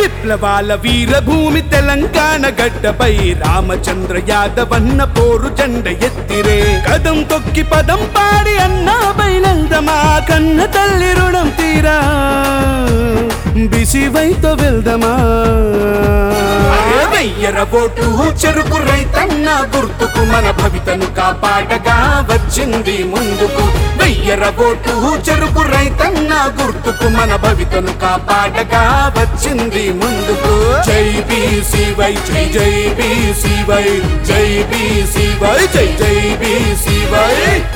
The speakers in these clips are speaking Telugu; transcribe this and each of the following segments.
విప్లవాల వీరభూమి తెలంగాణ గడ్డపై రామచంద్ర యాదవన్న పోరు జెండ ఎత్తిరే కదం తొక్కి పదం పాడి అన్నా బయలందమా కన్న తల్లి రుణం తీరా బిసి వైతో వెళ్దమా వెయ్యర ఓటు చెరుకు రైతన్న గుర్తుకు మన భవితను కాపాడగా వచ్చింది ముందుకు వెయ్యర ఓటు చెరుకు రైతన్న గుర్తుకు మన భవితను కాపాడగా వచ్చింది ముందుకు జై బీసీ వై జై జై బీసీ వై జై బీసీ వై జై జై బీసీ వై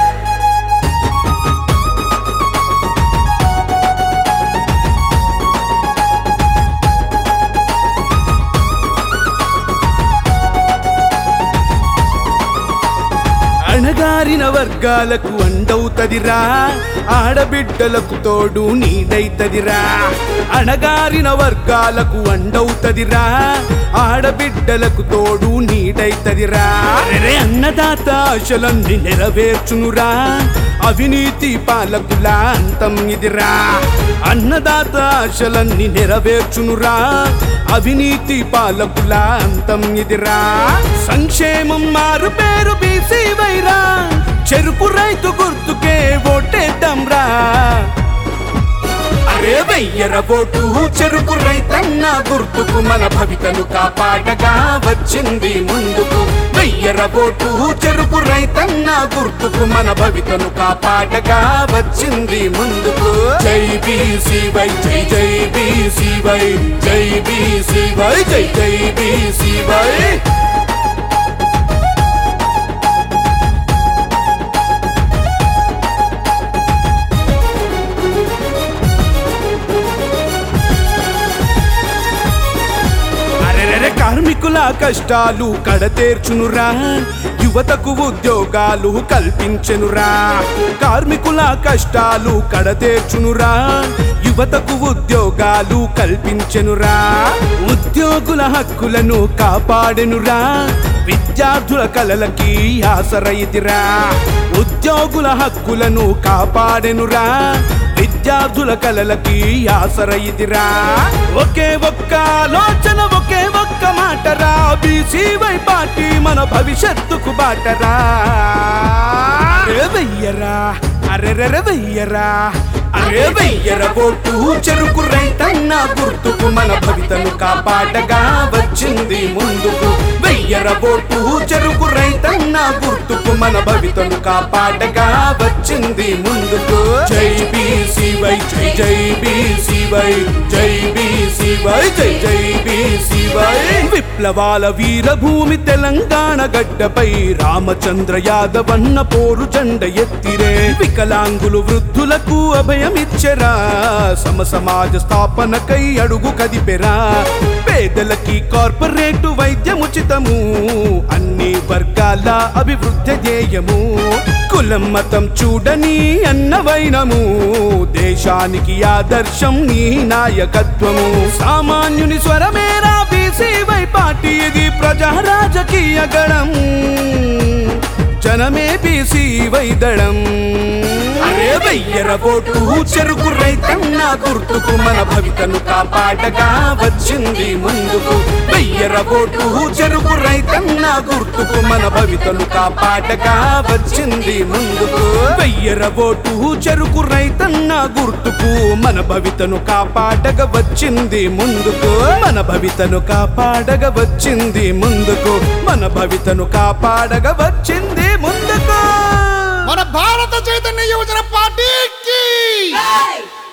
అణగారిన వర్గాలకు అండవుతదిరా ఆడబిడ్డలకు తోడు నీడైతదిరా అణగారిన వర్గాలకు అండవుతదిరా ఆడబిడ్డలకు తోడు నీడైతదిరా అరెరే అన్నదాత ఆశలన్నీ నెరవేర్చునురా అవినీతి పాలకుల అంతం ఇదిరా అన్నదాత ఆశలన్నీ నెరవేర్చునురా అవినీతి పాలకుల అంతం ఇదిరా సంక్షేమం మారు పేరు బీసీ వైరా చెరుకు రైతు గుర్తుకే ఓటేద్దాంరా అరే వెయ్యర ఓటు చెరుకు రైతన్న గుర్తుకు మన భవితను కాపాడగా వచ్చింది ముందుకు వెయ్యర ఓటు చెరుకు రైతన్న గుర్తుకు మన భవితను కాపాడగా వచ్చింది ముందుకు జై బీసీ వై జై జై బీసీ వై జై బీసీ వై జై జై బీసీ వై అరెరెరె కార్మికుల కష్టాలు కడతేర్చునురా యువతకు ఉద్యోగాలు కల్పించెనురా కార్మికుల కష్టాలు కడతేర్చునురా యువతకు ఉద్యోగాలు కల్పించెనురా ఉద్యోగుల హక్కులను కాపాడెనురా విద్యార్థుల కలలకి ఆసరైతిరా ఉద్యోగుల హక్కులను కాపాడెనురా విద్యార్థుల కలలకి ఆసరైతిరా ఒకే ఒక్క ఆలోచన ఒకే ఒక్క మాటరా బీసీ వై పార్టీ మన భవిష్యత్తుకు బాటరా అరే వెయ్యరా అరెరెర వెయ్యరా అరే వెయ్యర ఓటు చెరుకు రైతన్న గుర్తుకు మన భవితను కాపాడగా వచ్చింది ముందుకు వెయ్యర ఓటు చెరుకు రైతన్న గుర్తుకు మన భవితను కాపాడగా వచ్చింది ముందుకు జై బీసీ వై జై జై బీసీ వై జై బీసీ వై జై జై బీసీ వై విప్లవాల వీరభూమి తెలంగాణ గడ్డపై రామచంద్ర యాదవన్న పోరు జెండ ఎత్తిరే వికలాంగులు వృద్ధులకు అభయమిచ్చరా సమ సమాజ స్థాపనకై అడుగు కదిపెరా పేదలకి కార్పొరేటు వైద్యముచితము అన్ని వర్గాల అభివృద్ధి ధ్యేయము కులం మతం చూడని అన్నవైనము దేశానికి ఆదర్శం నీ నాయకత్వము సామాన్యుని స్వరమేరా బీసీ వై పార్టీ ఇది ప్రజా రాజకీయ గణం జనమే బీసీ వైదళం అరే వెయ్యర ఓటు చెరుకు రైతన్న గుర్తుకు మన భవితను కాపాడగా వచ్చింది ముందుకు వెయ్యర ఓటు చెరుకు రైతన్న గుర్తుకు మన భవితను కాపాడగా వచ్చింది ముందుకు వెయ్యర ఓటు చెరుకు రైతన్న గుర్తుకు మన భవితను కాపాడగ వచ్చింది ముందుకు మన భవితను కాపాడగ వచ్చింది ముందుకు మన భవితను కాపాడగ వచ్చింది ముందుకు మన భారత చైతన్య యువజన పార్టీకి